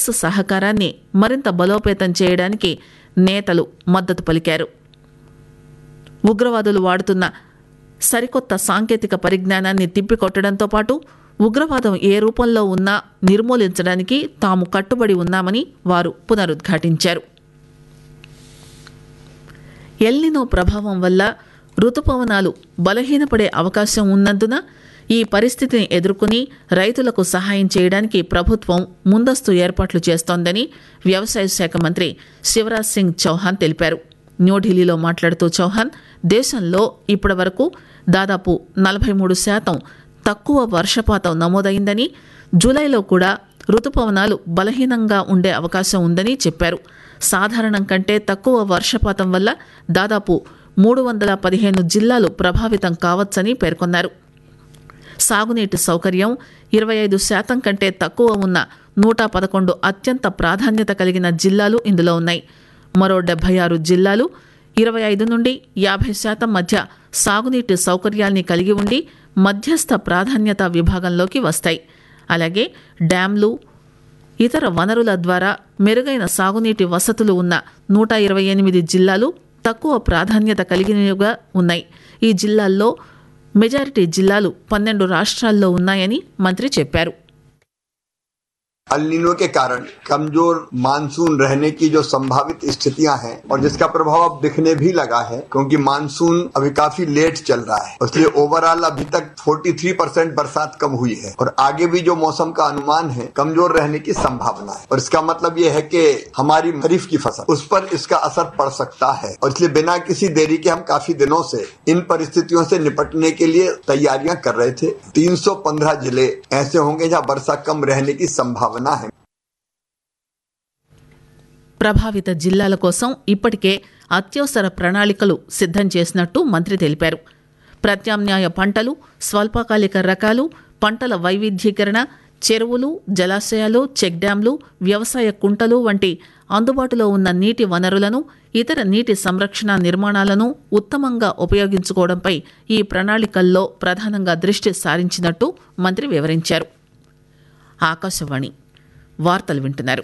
Bricks సహకారాన్ని మరింత బలోపేతం చేయడానికి నేతలు మద్దతు పలికారు ఉగ్రవాదులు వాడుతున్న సరికొత్త సాంకేతిక పరిజ్ఞానాన్ని తిప్పికొట్టడంతో పాటు ఉగ్రవాదం ఏ రూపంలో ఉన్నా నిర్మూలించడానికి తాము కట్టుబడి ఉన్నామని వారు పునరుద్ఘాటించారు ఎల్నినో ప్రభావం వల్ల రుతుపవనాలు బలహీనపడే అవకాశం ఉన్నందున ఈ పరిస్థితిని ఎదుర్కొని రైతులకు సహాయం చేయడానికి ప్రభుత్వం ముందస్తు ఏర్పాట్లు చేస్తోందని వ్యవసాయ శాఖ మంత్రి శివరాజ్ సింగ్ చౌహాన్ తెలిపారు న్యూఢిల్లీలో మాట్లాడుతూ చౌహాన్ దేశంలో ఇప్పటి వరకు దాదాపు నలభై మూడు శాతం తక్కువ వర్షపాతం నమోదైందని జూలైలో కూడా రుతుపవనాలు బలహీనంగా ఉండే అవకాశం ఉందని చెప్పారు సాధారణం కంటే తక్కువ వర్షపాతం వల్ల దాదాపు మూడు వందల పదిహేను జిల్లాలు ప్రభావితం కావచ్చని పేర్కొన్నారు సాగునీటి సౌకర్యం ఇరవై ఐదు శాతం కంటే తక్కువ ఉన్న నూట పదకొండు అత్యంత ప్రాధాన్యత కలిగిన జిల్లాలు ఇందులో ఉన్నాయి మరో డెబ్బై ఆరు జిల్లాలు ఇరవై ఐదు నుండి యాభై శాతం మధ్య సాగునీటి సౌకర్యాల్ని కలిగి ఉండి మధ్యస్థ ప్రాధాన్యత విభాగంలోకి వస్తాయి అలాగే డ్యాంలు ఇతర వనరుల ద్వారా మెరుగైన సాగునీటి వసతులు ఉన్న నూట ఇరవై ఎనిమిది జిల్లాలు తక్కువ ప్రాధాన్యత కలిగినవిగా ఉన్నాయి ఈ జిల్లాల్లో మెజారిటీ జిల్లాలు పన్నెండు రాష్ట్రాల్లో ఉన్నాయని మంత్రి చెప్పారు अलिनो के कारण कमजोर मानसून रहने की जो संभावित स्थितियां हैं और जिसका प्रभाव अब दिखने भी लगा है क्योंकि मानसून अभी काफी लेट चल रहा है इसलिए ओवरऑल अभी तक 43 परसेंट बरसात कम हुई है और आगे भी जो मौसम का अनुमान है कमजोर रहने की संभावना है और इसका मतलब ये है कि हमारी खरीफ की फसल उस पर इसका असर पड़ सकता है और इसलिए बिना किसी देरी के हम काफी दिनों से इन परिस्थितियों से निपटने के लिए तैयारियां कर रहे थे 315 जिले ऐसे होंगे जहां वर्षा कम रहने की संभावना है ప్రభావిత జిల్లాల కోసం ఇప్పటికే అత్యవసర ప్రణాళికలు సిద్ధం చేసినట్టు మంత్రి తెలిపారు ప్రత్యామ్నాయ పంటలు స్వల్పకాలిక రకాలు పంటల వైవిధ్యీకరణ చెరువులు జలాశయాలు చెక్ డ్యాంలు వ్యవసాయ కుంటలు వంటి అందుబాటులో ఉన్న నీటి వనరులను ఇతర నీటి సంరక్షణ నిర్మాణాలను ఉత్తమంగా ఉపయోగించుకోవడంపై ఈ ప్రణాళికల్లో ప్రధానంగా దృష్టి సారించినట్టు మంత్రి వివరించారు ఆకాశవాణి వార్తలు వింటున్నారు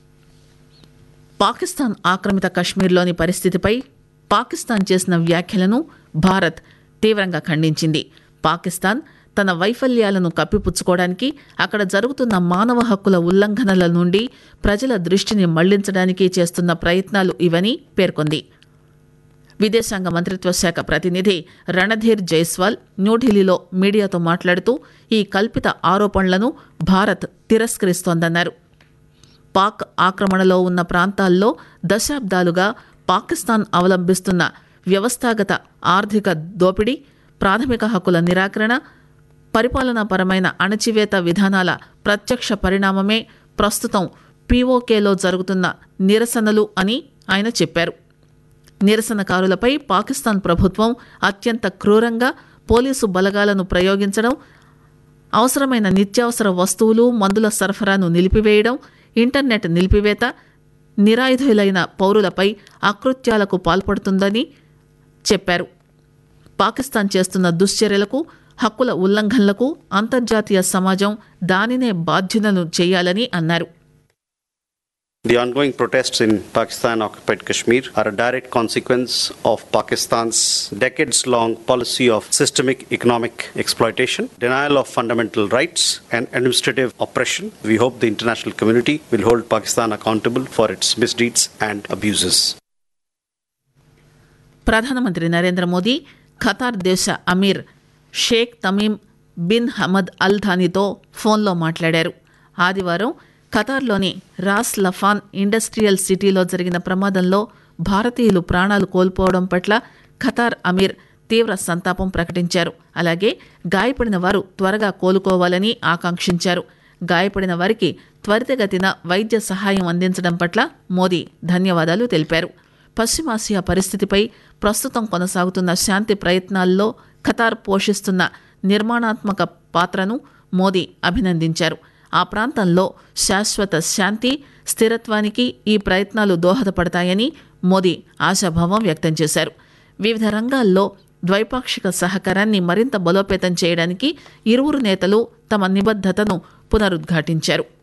పాకిస్తాన్ ఆక్రమిత కశ్మీర్లోని పరిస్థితిపై పాకిస్తాన్ చేసిన వ్యాఖ్యలను భారత్ తీవ్రంగా ఖండించింది పాకిస్తాన్ తన వైఫల్యాలను కప్పిపుచ్చుకోవడానికి అక్కడ జరుగుతున్న మానవ హక్కుల ఉల్లంఘనల నుండి ప్రజల దృష్టిని మళ్లించడానికి చేస్తున్న ప్రయత్నాలు ఇవని పేర్కొంది విదేశాంగ మంత్రిత్వ శాఖ ప్రతినిధి రణధీర్ జైస్వాల్ న్యూఢిల్లీలో మీడియాతో మాట్లాడుతూ ఈ కల్పిత ఆరోపణలను భారత్ తిరస్కరిస్తోందన్నారు పాక్ ఆక్రమణలో ఉన్న ప్రాంతాల్లో దశాబ్దాలుగా పాకిస్తాన్ అవలంబిస్తున్న వ్యవస్థాగత ఆర్థిక దోపిడీ ప్రాథమిక హక్కుల నిరాకరణ పరిపాలనాపరమైన అణచివేత విధానాల ప్రత్యక్ష పరిణామమే ప్రస్తుతం పీఓకేలో జరుగుతున్న నిరసనలు అని ఆయన చెప్పారు నిరసనకారులపై పాకిస్తాన్ ప్రభుత్వం అత్యంత క్రూరంగా పోలీసు బలగాలను ప్రయోగించడం అవసరమైన నిత్యావసర వస్తువులు మందుల సరఫరాను నిలిపివేయడం ఇంటర్నెట్ నిలిపివేత నిరాయుధులైన పౌరులపై అకృత్యాలకు పాల్పడుతుందని చెప్పారు పాకిస్తాన్ చేస్తున్న దుశ్చర్యలకు హక్కుల ఉల్లంఘనలకు అంతర్జాతీయ సమాజం దానినే బాధ్యులను చేయాలని అన్నారు The ongoing protests in Pakistan occupied Kashmir are a direct consequence of Pakistan's decades long policy of systemic economic exploitation, denial of fundamental rights, and administrative oppression. We hope the international community will hold Pakistan accountable for its misdeeds and abuses. ప్రధానమంత్రి Narendra Modi Qatar దేశ అమీర్ Sheikh Tamim bin Hamad Al థానీతో ఫోన్లో మాట్లాడారు ఆదివారం ఖతార్లోని Ross Laffan industrial సిటీలో జరిగిన ప్రమాదంలో భారతీయులు ప్రాణాలు కోల్పోవడం పట్ల ఖతార్ అమీర్ తీవ్ర సంతాపం ప్రకటించారు అలాగే గాయపడిన వారు త్వరగా కోలుకోవాలని ఆకాంక్షించారు గాయపడిన వారికి త్వరితగతిన వైద్య సహాయం అందించడం పట్ల మోదీ ధన్యవాదాలు తెలిపారు పశ్చిమాసియా పరిస్థితిపై ప్రస్తుతం కొనసాగుతున్న శాంతి ప్రయత్నాల్లో ఖతార్ పోషిస్తున్న నిర్మాణాత్మక పాత్రను మోదీ అభినందించారు ఆ ప్రాంతంలో శాశ్వత శాంతి స్థిరత్వానికి ఈ ప్రయత్నాలు దోహదపడతాయని మోదీ ఆశాభావం వ్యక్తం చేశారు వివిధ రంగాల్లో ద్వైపాక్షిక సహకారాన్ని మరింత బలోపేతం చేయడానికి ఇరువురు నేతలు తమ నిబద్ధతను పునరుద్ఘాటించారు